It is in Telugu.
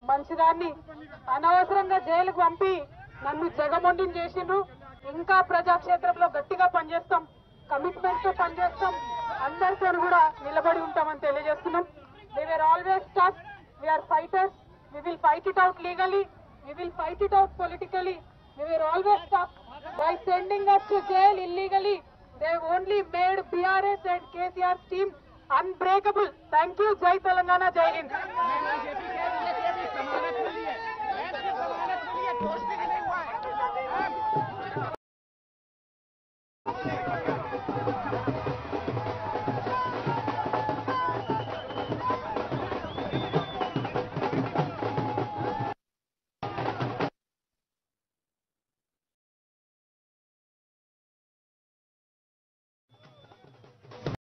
మంచిదాన్ని అనవసరంగా జైలుకు పంపి నన్ను జగమొండిని చేసిండ్రు ఇంకా ప్రజాక్షేత్రంలో గట్టిగా పనిచేస్తాం కమిట్మెంట్ తో పనిచేస్తాం అందరితో కూడా నిలబడి ఉంటామని తెలియజేస్తున్నాం they were always tough we are fighters we will fight it out legally we will fight it out politically we were always tough by sending us to jail illegally they have only made brs and kcr's team unbreakable thank you jai telangana jai hind